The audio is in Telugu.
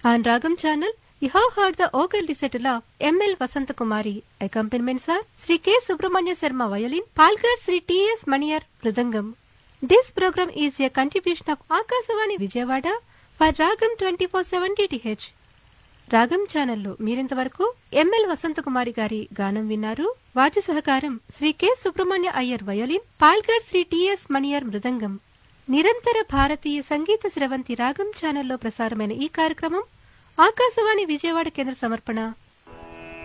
On Ragam channel, you have heard the organ recital of M.L. Vasantakumari. Accompaniments are Sri K. Subramanya Sharma violin, Palgar Sri T.S. Maniyar Mridangam. This program is a contribution of Akasavani Vijayawada for Ragam 24/7 DTH. రాగం ఛానల్లో మీరింతవరకు ఎంఎల్ వసంతకుమారి గారి గానం విన్నారు వాద్య సహకారం శ్రీ కె సుబ్రహ్మణ్య అయ్యర్ వయోలిన్ పాల్గర్ శ్రీ టిఎస్ మణియర్ మృదంగం నిరంతర భారతీయ సంగీత స్రవంతి రాగం ఛానల్లో ప్రసారమైన ఈ కార్యక్రమం ఆకాశవాణి విజయవాడ కేంద్ర సమర్పణ